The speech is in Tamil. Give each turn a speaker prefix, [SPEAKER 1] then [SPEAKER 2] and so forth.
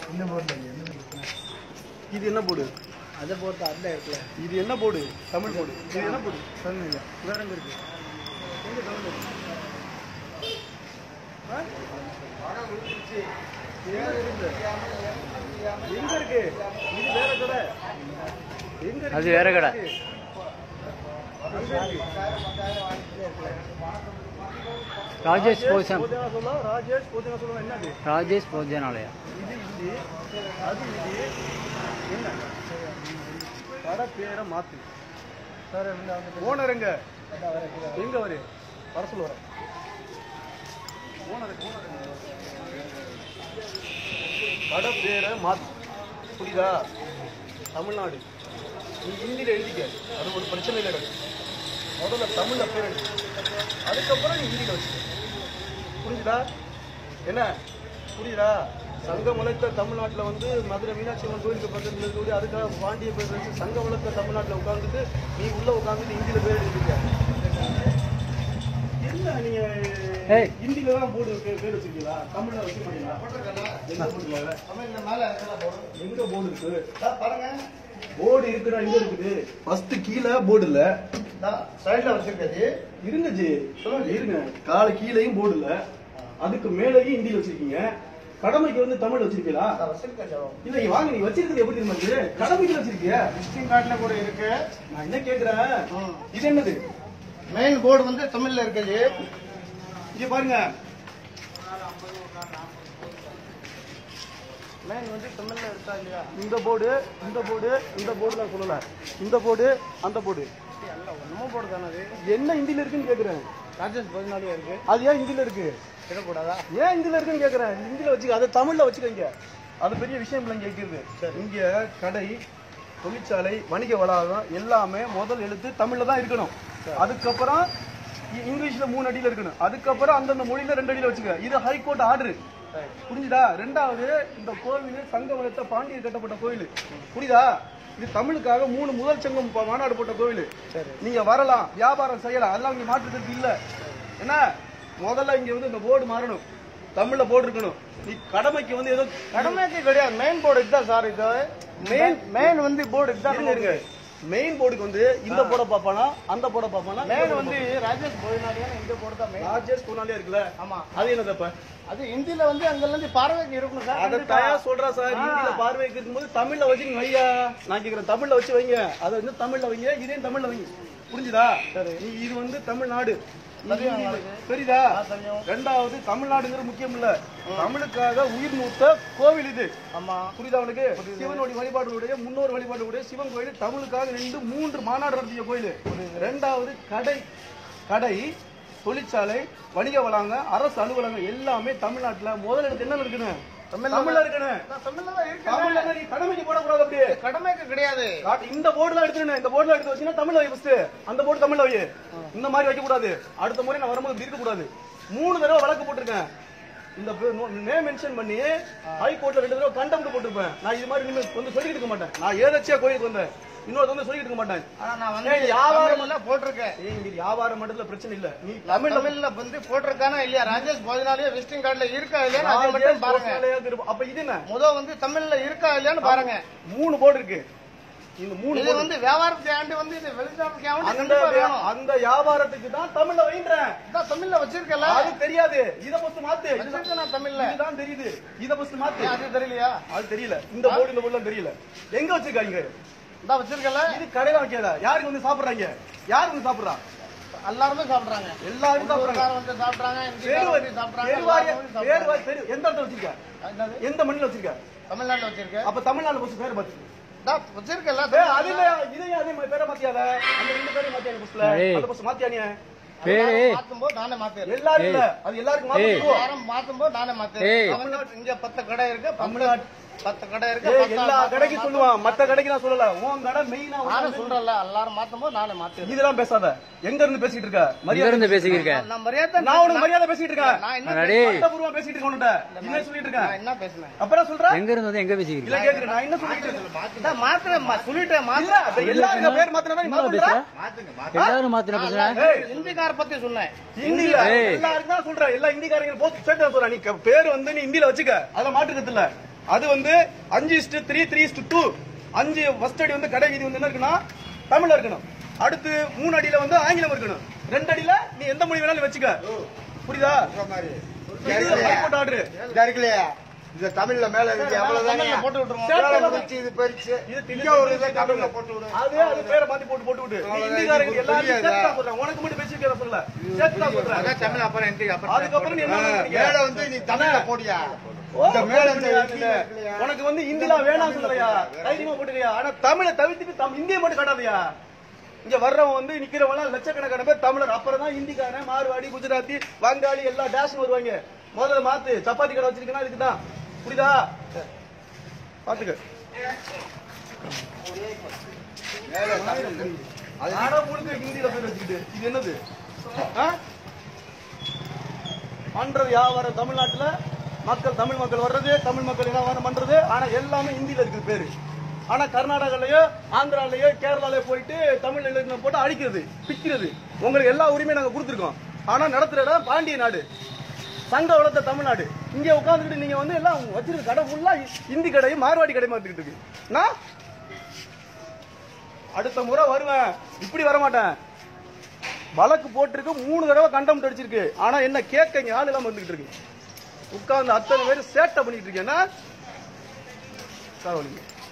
[SPEAKER 1] இந்த போர்டில் என்ன இருக்குண்ணா
[SPEAKER 2] இது என்ன போர்டு
[SPEAKER 1] அதை போட்டு அதில் இருக்குல்ல
[SPEAKER 2] இது என்ன போர்டு தமிழ் போர்டு இது என்ன போர்டு
[SPEAKER 1] சொல்லுங்க
[SPEAKER 2] வேற எங்க இருக்கு எங்க தமிழ் இருக்கு? ஆ? எங்க இருக்கு? எங்க இருக்கு இது வேற கடை எங்க இருக்கு?
[SPEAKER 3] அது வேற கடை.
[SPEAKER 2] அங்க இருக்கு.
[SPEAKER 3] ராஜேஷ் போஜன்
[SPEAKER 2] போதனா சொல்லலாம் ராஜேஷ் போதனா சொல்லலாம் என்னது
[SPEAKER 3] ராஜேஷ் போஜனாலயா
[SPEAKER 2] இது இது அது இது என்ன கடை பேரை மாத்து
[SPEAKER 1] சார் இந்த வந்து
[SPEAKER 2] ஓனர் எங்க
[SPEAKER 1] அதான் வர கீழே
[SPEAKER 2] எங்க வரு வர சொல்ல வர ஓனர் ஓனர் கடை பேரை மாத்து புரியுதா தமிழ்நாடு நீ ஹிந்தியில் எழுதிக்க அது ஒரு பிரச்சனை இல்லை எனக்கு. முதல்ல தமிழ்ல பேர் எழுது அதுக்கப்புறம் நீ ஹிந்தியில் வச்சுக்க புரிஞ்சுதா என்ன புரியுதா சங்கம் வளர்த்த தமிழ்நாட்டில் வந்து மதுரை மீனாட்சி அம்மன் கோயிலுக்கு பக்கத்தில் இருக்கக்கூடிய அதுக்காக பாண்டிய பேர் வச்சு சங்கம் வளர்த்த தமிழ்நாட்டில் உட்காந்துட்டு நீ உள்ள உட்காந்துட்டு ஹிந்தியில் பேர் எழுதிருக்க என்ன நீங்க
[SPEAKER 3] ஏய்.
[SPEAKER 2] ஹிந்தில தான் போர்டு பேர் பேர் வச்சிருக்கீங்களா தமிழ்ல வச்சுக்க மாட்டீங்களா எங்க போர்டுல
[SPEAKER 1] தமிழ்ல மேலே இருக்கிற போர்டு
[SPEAKER 2] எங்க போர்டு இருக்கு
[SPEAKER 1] சார் பாருங்க
[SPEAKER 2] போர்டு இருக்குடா எங்க இருக்குது ஃபர்ஸ்ட் கீழே போர்டு இல்ல
[SPEAKER 1] சைடில் வச்சிருக்காது
[SPEAKER 2] இருங்க ஜி சொல்லுங்க இருங்க கால கீழேயும் போர்டு இல்ல அதுக்கு மேலேயும் ஹிந்தியில் வச்சிருக்கீங்க கடமைக்கு வந்து தமிழ் வச்சிருக்கீங்களா
[SPEAKER 1] வச்சிருக்கேன் சார்
[SPEAKER 2] இல்ல இங்க வாங்க நீங்க வச்சிருக்கிறது எப்படி தெரியுமா இது? கடமைக்கு வச்சிருக்கிய
[SPEAKER 1] விசிட்டிங் கார்டில் கூட இருக்கு
[SPEAKER 2] நான் என்ன கேக்குறேன் இது என்னது
[SPEAKER 1] மெயின் போர்டு வந்து தமிழ்ல இருக்குது
[SPEAKER 2] இங்க பாருங்க
[SPEAKER 1] மெயின் வந்து தமிழ்ல இருக்கா இல்லையா
[SPEAKER 2] இந்த போர்டு இந்த போர்டு இந்த போர்டு நான் சொல்லல இந்த போர்டு அந்த போர்டு
[SPEAKER 1] எல்லாம் ஒன்றுமோ போர்டு தானே அது
[SPEAKER 2] என்ன ஹிந்தில இருக்குன்னு கேக்குறேன்
[SPEAKER 1] ராஜேஷ் பதினாலியா இருக்கு
[SPEAKER 2] அது ஏன் ஹிந்தில இருக்கு
[SPEAKER 1] இடக்கூடாதா
[SPEAKER 2] ஏன் ஹிந்தில இருக்குன்னு கேக்குறேன் ஹிந்தில வச்சுக்க அதை தமிழ்ல வச்சுக்கோங்க அது பெரிய விஷயம் இல்லை கேட்கிறது இங்க கடை தொழிற்சாலை வணிக வளாகம் எல்லாமே முதல் எழுத்து தமிழ்ல தான் இருக்கணும் அதுக்கப்புறம் இ- இங்கிலீஷ்ல மூணு அடியில இருக்கணும் அதுக்கப்புறம் அந்தந்த மொழியில ரெண்டு அடியில வச்சுக்க இது ஹைகோர்ட் ஆர்டர் புரிஞ்சுதா ரெண்டாவது இந்த கோவில் சங்க வளர்த்த பாண்டியர் கட்டப்பட்ட கோவில் புரியுதா இது தமிழுக்காக மூணு முதல் சங்கம் ப- மாநாடு போட்ட கோவில் நீங்க வரலாம் வியாபாரம் செய்யலாம் அதெல்லாம் இங்க மாற்றுறதுக்கு இல்ல என்ன முதல்ல இங்க வந்து இந்த போர்டு மாறணும் தமிழ்ல போர்டு இருக்கணும் நீ கடமைக்கு வந்து ஏதோ
[SPEAKER 1] கடமைக்கு கிடையாது மெயின் போர்டு இதுதான் சார் இது மெயின் மெயின் வந்து போர்டு இதுதான்
[SPEAKER 2] இருங்க இருங்க மெயின் போர்டுக்கு வந்து இந்த போட பாப்பானா அந்த போட பாப்பானா
[SPEAKER 1] மெயின் வந்து ராஜேஷ் பதினாலியான இந்த போர்டு தான் மெயின்
[SPEAKER 2] ராஜேஷ் கோனாலே இருக்குல்ல
[SPEAKER 1] ஆமா
[SPEAKER 2] அது என்னதப்ப
[SPEAKER 1] அது ஹிந்தில வந்து அங்கல இருந்து பார்வைக்கு இருக்கணும் சார்
[SPEAKER 2] அத
[SPEAKER 1] கண்டிப்பா.
[SPEAKER 2] தயா சொல்றா சார் ஹிந்தில பார்வைக்கு இருக்கும்போது தமிழ்ல வச்சு நீங்க வையா நான் கேக்குறேன் தமிழ்ல வச்சு வைங்க அதை வந்து தமிழ்ல வைங்க இதையும் தமிழ்ல வைங்க புரிஞ்சுதா நீ இது வந்து தமிழ்நாடு இது
[SPEAKER 1] தெரியும்
[SPEAKER 2] ஹிந்தில-
[SPEAKER 1] உங்களுக்கு.
[SPEAKER 2] தெரியுதா
[SPEAKER 1] ஆ, தெரியும்.
[SPEAKER 2] ரெண்டாவது தமிழ்நாடுங்கிறது முக்கியம் இல்ல தமிழுக்காக உயிர் மூத்த கோவில் இது
[SPEAKER 1] ஆமா
[SPEAKER 2] புரியுதா அவனுக்கு சிவனுடைய வழிபாடுடைய முன்னோர் வழிபாடுடைய சிவன் கோயில் தமிழுக்காக நின்று மூன்று மாநாடு நடத்திய கோயில் ரெண்டாவது கடை கடை தொழிற்சாலை வணிக வளாகம் அரசு அலுவலகம் எல்லாமே தமிழ்நாட்டுல முதல் இடத்து என்ன இருக்கணும்
[SPEAKER 1] தமிழ்ல
[SPEAKER 2] தமிழ்ல இருக்கணும்
[SPEAKER 1] நான் தமிழ்ல தான் இருக்கேன்
[SPEAKER 2] தமிழ்ல இருந்தா நீ கடமைக்கு போடக்கூடாது அப்படியே
[SPEAKER 1] கடமைக்கு கிடையாது
[SPEAKER 2] காட்டு, இந்த போர்டுலாம் எடுத்துக்கணும் இந்த போர்டுலாம் எடுத்து வச்சுன்னா தமிழ்ல வை ஃபர்ஸ்ட் அந்த போர்டு தமிழ்ல வை இந்த மாதிரி வைக்க கூடாது அடுத்த முறை நான் வரும்போது இப்படி இருக்க கூடாது மூணு தடவை வழக்கு போட்டிருக்கேன் இந்த நேம் மென்ஷன் பண்ணி ஹைகோர்ட்ல ரெண்டு தடவை கண்டெம்ட் போட்டிருப்பேன் நான் இது மாதிரி இனிமேல் வந்து சொல்லிட்டு இருக்க மாட்டேன் நான் ஏதாச்சியா கோயிலுக்கு வந்தேன் இன்னொரு வந்து சொல்லிட்டு இருக்க மாட்டேன்
[SPEAKER 1] ஆனா நான் வந்து
[SPEAKER 2] ஏய், வியாபாரம்
[SPEAKER 1] தமிழ்ல போட்டிருக்கேன்
[SPEAKER 2] ஏய் இங்க வியாபாரம் மட்டும் பிரச்சனை இல்ல நீ
[SPEAKER 1] தமிழ் தமிழ்ல வந்து போட்டிருக்கானா இல்லையா ராஜேஷ் பதினாலியா விசிட்டிங் கார்டுல இருக்கா இல்லையான்னு அதை மட்டும்
[SPEAKER 2] ராஜேஷ்
[SPEAKER 1] பாருங்க
[SPEAKER 2] கோசாலையாக இருப்ப- அப்ப இது என்ன
[SPEAKER 1] முத வந்து தமிழ்ல இருக்கா இல்லையான்னு பாருங்க
[SPEAKER 2] மூணு போர்டு இருக்கு இந்த மூணு
[SPEAKER 1] இது
[SPEAKER 2] board
[SPEAKER 1] வந்து வியாபாரத்துக்கு ஆண்டு வந்து இது வெளிநாட்டுக்கு ஆண்டு
[SPEAKER 2] அந்த
[SPEAKER 1] கண்டிப்பா வேணும்
[SPEAKER 2] அந்த வியாபாரத்துக்கு தான் தமிழ்ல வைன்றேன்
[SPEAKER 1] இதான் தமிழ்ல வச்சிருக்கல
[SPEAKER 2] அது தெரியாது இத ஃபர்ஸ்ட் மாத்து இதுதான்
[SPEAKER 1] வச்சிருக்கேன் நான் தமிழ்ல
[SPEAKER 2] இதுதான் தெரியுது இத ஃபர்ஸ்ட் மாத்து
[SPEAKER 1] ஏன் அது தெரியலையா
[SPEAKER 2] அது தெரியல இந்த போர்டு இந்த போர்டுலாம் தெரியல எங்க வச்சிருக்காங்க
[SPEAKER 1] இதான் வச்சிருக்கல
[SPEAKER 2] இது கடையில வைக்கல யாருக்கு வந்து சாப்பிடுறாங்க யாரு வந்து சாப்பிடுறா
[SPEAKER 1] எல்லாருமே சாப்பிடுறாங்க
[SPEAKER 2] எல்லாரும் சாப்பிடுறாங்க
[SPEAKER 1] ஊர்க்காரர் வந்து சாப்பிடுறாங்க
[SPEAKER 2] பேரு
[SPEAKER 1] இந்திக்காரர் வந்து சாப்பிடுறாங்க
[SPEAKER 2] பேருவாரிய
[SPEAKER 1] எல்லாரும் வந்து
[SPEAKER 2] பேருவாரி
[SPEAKER 1] சாப்பிடுறாங்க.
[SPEAKER 2] பேரு எந்த இடத்துல வச்சிருக்க
[SPEAKER 1] என்னது?
[SPEAKER 2] எந்த மண்ணில வச்சிருக்க
[SPEAKER 1] தமிழ்நாட்டுல வச்சிருக்கேன்
[SPEAKER 2] அப்ப தமிழ்நாடு பஸ் பேர் பார்த்து
[SPEAKER 1] இதான் வச்சிருக்கல
[SPEAKER 2] ஏய், அது இல்ல இதையும் அதே மாதிரி பேரை மாத்தியாத அந்த ரெண்டு பேரையும் மாத்தியாங்க பஸ்ல
[SPEAKER 3] ஏய்.
[SPEAKER 2] அந்த பஸ் மாத்தியானே
[SPEAKER 3] ஏய்.
[SPEAKER 1] மாத்தும்போது நானே மாத்திடுறேன்
[SPEAKER 2] எல்லாரும் இல்ல அது எல்லாருக்கும்
[SPEAKER 3] ஏய்.
[SPEAKER 2] மாத்திடுவோம்
[SPEAKER 1] எல்லாரும் மாத்தும்போது நானே
[SPEAKER 3] ஏய்.
[SPEAKER 1] மாத்திடுறேன் தமிழ்நாட்டு இங்க பத்து கடை இருக்கு
[SPEAKER 2] தமிழ்நாட்டு
[SPEAKER 1] பத்து கடை இருக்கு
[SPEAKER 2] ஏய்,
[SPEAKER 1] பத்தாம்
[SPEAKER 2] எல்லா
[SPEAKER 1] மாசம்
[SPEAKER 2] கடைக்கும்
[SPEAKER 1] மாத்தும்.
[SPEAKER 2] சொல்லுவான் மத்த கடைக்கு நான் சொல்லல உன் கடை மெயினா
[SPEAKER 1] நானே சொல்றேன்ல எல்லாரும் மாத்தும்போது நானே மாத்திடுறேன்
[SPEAKER 2] இதெல்லாம் பேசாத எங்க இருந்து பேசிட்டு இருக்க
[SPEAKER 3] இங்க
[SPEAKER 2] மரியாதை
[SPEAKER 3] இருந்து பேசிக்கிருக்க
[SPEAKER 1] நான் மரியாதை
[SPEAKER 2] நான் உனக்கு மரியாதை பேசிட்டு இருக்கேன்
[SPEAKER 1] நான் என்ன
[SPEAKER 3] அடே.
[SPEAKER 2] சட்டபூர்வமா பேசிட்டு இருக்கேன் உன்கிட்ட என்ன சொல்லிட்டு
[SPEAKER 1] நான்
[SPEAKER 2] இருக்கேன்
[SPEAKER 1] என்ன பேசுனேன்
[SPEAKER 2] அப்புறம் சொல்ற
[SPEAKER 3] எங்க இருந்து வந்து எங்க
[SPEAKER 2] இல்ல
[SPEAKER 3] பேசிக்கிறீங்க
[SPEAKER 2] கேக்குறேன் நான் என்ன சொல்லிட்டு இருக்கேன்
[SPEAKER 1] இதான் மாத்துறேன் மா- சொல்லிட்டேன்
[SPEAKER 2] இல்ல
[SPEAKER 1] மாத்திர
[SPEAKER 2] அப்ப எல்லாரும் இந்த பேர் மாத்தினா நீ
[SPEAKER 3] என்ன
[SPEAKER 2] மாத்துறா
[SPEAKER 3] பேசுற எல்லாரும் மாத்தின பேசுற
[SPEAKER 2] ஏய்,
[SPEAKER 1] ஹிந்திக்கார பத்தி சொன்னேன்
[SPEAKER 2] ஹிந்தில
[SPEAKER 3] ஏய்.
[SPEAKER 2] எல்லாருக்கும் தான் சொல்றேன் எல்லா ஹிந்திக்காரங்க போத்து சேர்த்து சொல்றேன் நீ க- பேர் வந்து நீ ஹிந்தில வச்சுக்க அதெல்லாம் மாற்றுக்கிறது இல்ல அது வந்து அஞ்சு is to three three is to two அஞ்சு ஃபர்ஸ்ட் அடி வந்து கடை வீதி வந்து என்ன இருக்குன்னா தமிழ்ல இருக்கணும் அடுத்து மூணு அடியில வந்து ஆங்கிலம் இருக்கணும் ரெண்டு அடியில நீ எந்த மொழி வேணாலும் வச்சுக்க புரியுதா இது ஹைகோர்ட் ஆர்டர்
[SPEAKER 4] இருக்கலையா இது தமிழ்ல மேல இருக்கு அவ்வளவுதானே
[SPEAKER 1] தமிழ்ல போட்டு விட்டுருவோம்.
[SPEAKER 4] வேலை முடிச்சு இது பறிச்சு
[SPEAKER 2] இது
[SPEAKER 4] இங்க ஒரு இதை தமிழ்ல போட்டு விடு
[SPEAKER 2] அது அது பேரை மாத்தி போட்டு போட்டு விட்டு நீ இந்திக்காரங்க எல்லாரும் சேர்த்து தான் சொல்றேன் உனக்கு மட்டும் பேசிக்கிறத சொல்லல சேர்த்து தான் சொல்றேன்
[SPEAKER 1] அதான் தமிழ் அப்புறம் ஹிந்தி அப்புறம்
[SPEAKER 2] அதுக்கப்புறம் நீ என்ன நினைக்கிறீங்க?
[SPEAKER 4] மேல வந்து நீ தமிழ்ல போடியா
[SPEAKER 2] ஓ,
[SPEAKER 4] இந்த மேல இந்த
[SPEAKER 2] போடுறியா
[SPEAKER 4] இந்தியில
[SPEAKER 2] இல்ல?
[SPEAKER 4] இருக்கலையா?
[SPEAKER 2] உனக்கு வந்து இந்திலா வேணாம் சொல்லலையா தைரியமா போட்டுறியா ஆனா தமிழை தவிர்த்துட்டு தம் இந்தியை மட்டும் காட்டாதயா இங்க வர்றவன் வந்து நிக்கிறவங்க லட்சக்கணக்கான பேர் தமிழர் அப்புறம் தான் இந்திக்காரன் மார்வாடி குஜராத்தி வங்காளி எல்லா டேஷன் வருவாங்க முதல்ல மாத்து சப்பாத்தி கடை வச்சிருக்கேன்னா இதுக்கு தான் புரியுதா பாத்துக்க நாடா முழுக்க ஹிந்தியில பேர் வச்சுக்கிட்டு இது என்னது ஆ? பண்றது வியாபாரம் தமிழ்நாட்டுல மக்கள் தமிழ் மக்கள் வர்றது தமிழ் மக்கள் வியாபாரம் பண்றது ஆனா எல்லாமே ஹிந்தியில இருக்குது பேரு ஆனா கர்நாடகாலயோ ஆந்திராலயோ கேரளாலயோ போயிட்டு தமிழ் இலக்கணம் போட்டு அழிக்கிறது பிக்கிறது உங்களுக்கு எல்லா உரிமையும் நாங்க கொடுத்துருக்கோம் ஆனா நடத்துற இடம் பாண்டிய நாடு சங்க வளர்த்த தமிழ்நாடு இங்க உட்காந்துக்கிட்டு நீங்க வந்து எல்லாம் வச்சிருக்க கடை ஃபுல்லா ஹிந்தி கடையும் மார்வாடி கடை மாத்திக்கிட்டு இருக்கு நான் அடுத்த முறை வருவேன் இப்படி வர மாட்டேன் வழக்கு போட்டிருக்கு மூணு தடவை கண்டம் அடிச்சிருக்கு ஆனா என்ன கேட்க இங்க ஆள் இல்லாம வந்துகிட்டு இருக்கு உட்கார்ந்து அத்தனை பேர் சேட்டை பண்ணிட்டு இருக்கேன்னா சார்